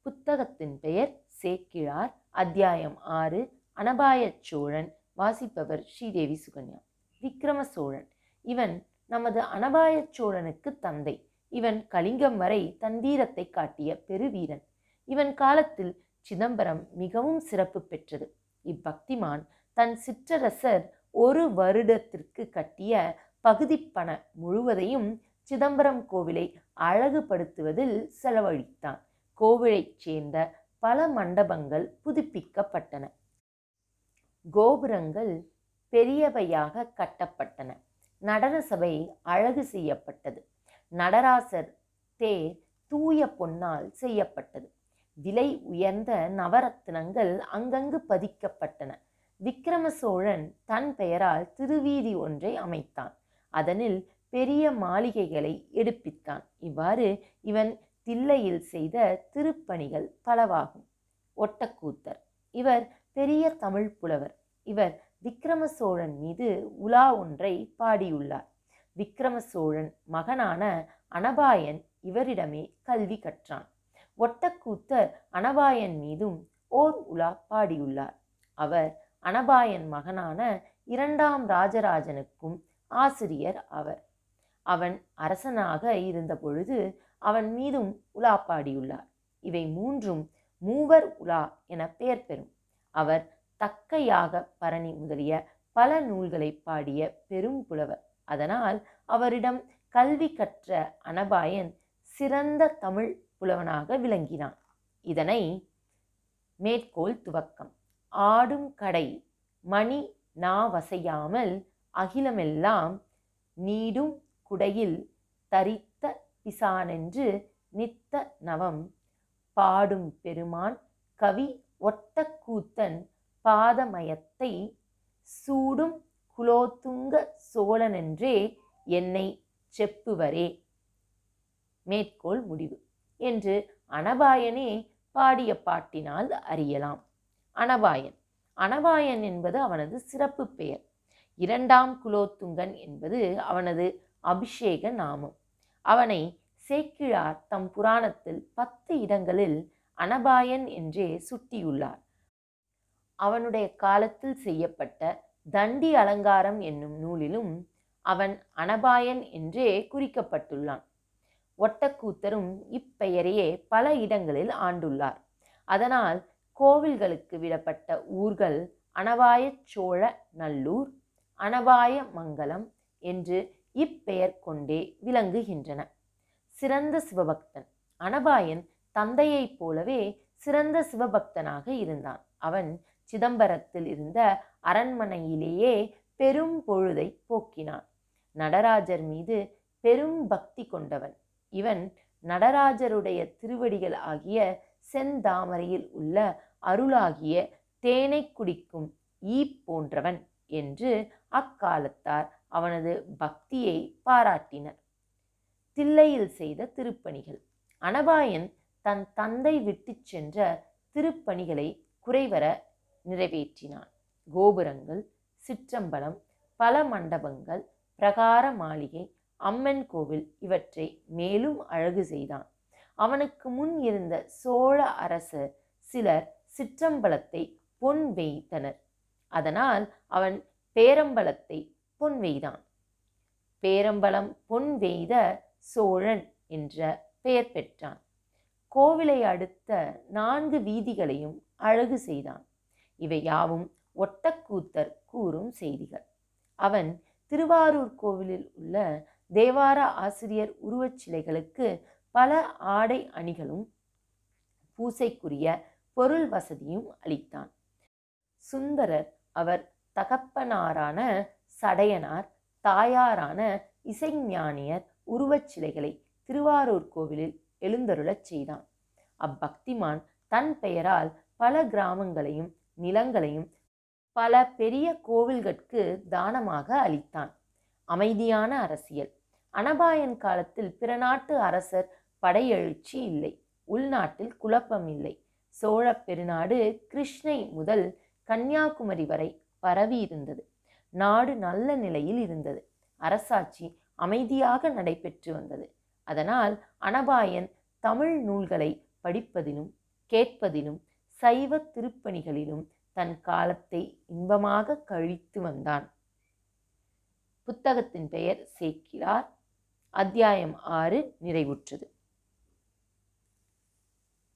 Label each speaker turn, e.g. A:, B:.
A: புத்தகத்தின் பெயர் சேக்கிழார் அத்தியாயம் ஆறு அனபாயச் சோழன் வாசிப்பவர் ஸ்ரீதேவி சுகன்யா விக்ரம சோழன் இவன் நமது அனபாயச் சோழனுக்கு தந்தை இவன் கலிங்கம் வரை தன் வீரத்தை காட்டிய பெருவீரன் இவன் காலத்தில் சிதம்பரம் மிகவும் சிறப்பு பெற்றது இப்பக்திமான் தன் சிற்றரசர் ஒரு வருடத்திற்கு கட்டிய பகுதிப்பண முழுவதையும் சிதம்பரம் கோவிலை அழகுபடுத்துவதில் செலவழித்தான் கோவிலைச் சேர்ந்த பல மண்டபங்கள் புதுப்பிக்கப்பட்டன கோபுரங்கள் பெரியவையாக கட்டப்பட்டன நடன சபை அழகு செய்யப்பட்டது நடராசர் தேர் தூய பொன்னால் செய்யப்பட்டது விலை உயர்ந்த நவரத்தினங்கள் அங்கங்கு பதிக்கப்பட்டன விக்கிரம சோழன் தன் பெயரால் திருவீதி ஒன்றை அமைத்தான் அதனில் பெரிய மாளிகைகளை எடுப்பித்தான் இவ்வாறு இவன் தில்லையில் செய்த திருப்பணிகள் பலவாகும் ஒட்டக்கூத்தர் இவர் பெரிய தமிழ் புலவர் இவர் விக்கிரம சோழன் மீது உலா ஒன்றை பாடியுள்ளார் விக்கிரம சோழன் மகனான அனபாயன் இவரிடமே கல்வி கற்றான் ஒட்டக்கூத்தர் அனபாயன் மீதும் ஓர் உலா பாடியுள்ளார் அவர் அனபாயன் மகனான இரண்டாம் ராஜராஜனுக்கும் ஆசிரியர் அவர் அவன் அரசனாக இருந்தபொழுது அவன் மீதும் உலா பாடியுள்ளார் இவை மூன்றும் மூவர் உலா என பெயர் பெறும் அவர் தக்கையாக பரணி முதலிய பல நூல்களை பாடிய பெரும் புலவர் அதனால் அவரிடம் கல்வி கற்ற அனபாயன் சிறந்த தமிழ் புலவனாக விளங்கினான் இதனை மேற்கோள் துவக்கம் ஆடும் கடை மணி நாவசையாமல் அகிலமெல்லாம் நீடும் குடையில் தரித்த பிசானென்று நித்த நவம் பாடும் பெருமான் கவி ஒட்டக்கூத்தன் பாதமயத்தை சூடும் குலோத்துங்க சோழனென்றே என்னை செப்புவரே மேற்கோள் முடிவு என்று அனபாயனே பாடிய பாட்டினால் அறியலாம் அனபாயன் அனபாயன் என்பது அவனது சிறப்பு பெயர் இரண்டாம் குலோத்துங்கன் என்பது அவனது அபிஷேக நாமம் அவனை சேக்கிழார் தம் புராணத்தில் பத்து இடங்களில் அனபாயன் என்றே சுட்டியுள்ளார் அவனுடைய காலத்தில் செய்யப்பட்ட தண்டி அலங்காரம் என்னும் நூலிலும் அவன் அனபாயன் என்றே குறிக்கப்பட்டுள்ளான் ஒட்டக்கூத்தரும் இப்பெயரையே பல இடங்களில் ஆண்டுள்ளார் அதனால் கோவில்களுக்கு விடப்பட்ட ஊர்கள் அனபாய சோழ நல்லூர் அனபாய மங்கலம் என்று இப்பெயர் கொண்டே விளங்குகின்றன சிறந்த சிவபக்தன் அனபாயன் தந்தையைப் போலவே சிறந்த சிவபக்தனாக இருந்தான் அவன் சிதம்பரத்தில் இருந்த அரண்மனையிலேயே பெரும் பொழுதை போக்கினான் நடராஜர் மீது பெரும் பக்தி கொண்டவன் இவன் நடராஜருடைய திருவடிகள் ஆகிய செந்தாமரையில் உள்ள அருளாகிய தேனை குடிக்கும் ஈ போன்றவன் என்று அக்காலத்தார் அவனது பக்தியை பாராட்டினர் தில்லையில் செய்த திருப்பணிகள் அனபாயன் தன் தந்தை விட்டுச் சென்ற திருப்பணிகளை குறைவர நிறைவேற்றினான் கோபுரங்கள் சிற்றம்பலம் பல மண்டபங்கள் பிரகார மாளிகை அம்மன் கோவில் இவற்றை மேலும் அழகு செய்தான் அவனுக்கு முன் இருந்த சோழ அரசர் சிலர் சிற்றம்பலத்தை பொன் வெய்தனர் அதனால் அவன் பேரம்பலத்தை பொன் வெய்தான் பேரம்பலம் பொன் வெய்த சோழன் என்ற பெயர் பெற்றான் கோவிலை அடுத்த நான்கு வீதிகளையும் அழகு செய்தான் இவை யாவும் ஒட்டக்கூத்தர் கூறும் செய்திகள் அவன் திருவாரூர் கோவிலில் உள்ள தேவார ஆசிரியர் உருவச் சிலைகளுக்கு பல ஆடை அணிகளும் பூசைக்குரிய பொருள் வசதியும் அளித்தான் சுந்தரர் அவர் தகப்பனாரான சடையனார் தாயாரான இசைஞானியர் உருவச் சிலைகளை திருவாரூர் கோவிலில் எழுந்தருளச் செய்தான் அப்பக்திமான் தன் பெயரால் பல கிராமங்களையும் நிலங்களையும் பல பெரிய கோவில்கட்கு தானமாக அளித்தான் அமைதியான அரசியல் அனபாயன் காலத்தில் பிற நாட்டு அரசர் படையெழுச்சி இல்லை உள்நாட்டில் குழப்பம் இல்லை சோழ பெருநாடு கிருஷ்ணை முதல் கன்னியாகுமரி வரை பரவி இருந்தது நாடு நல்ல நிலையில் இருந்தது அரசாட்சி அமைதியாக நடைபெற்று வந்தது அதனால் அனபாயன் தமிழ் நூல்களை படிப்பதிலும் கேட்பதிலும் சைவ திருப்பணிகளிலும் தன் காலத்தை இன்பமாக கழித்து வந்தான் புத்தகத்தின் பெயர் சேக்கிழார் அத்தியாயம் ஆறு நிறைவுற்றது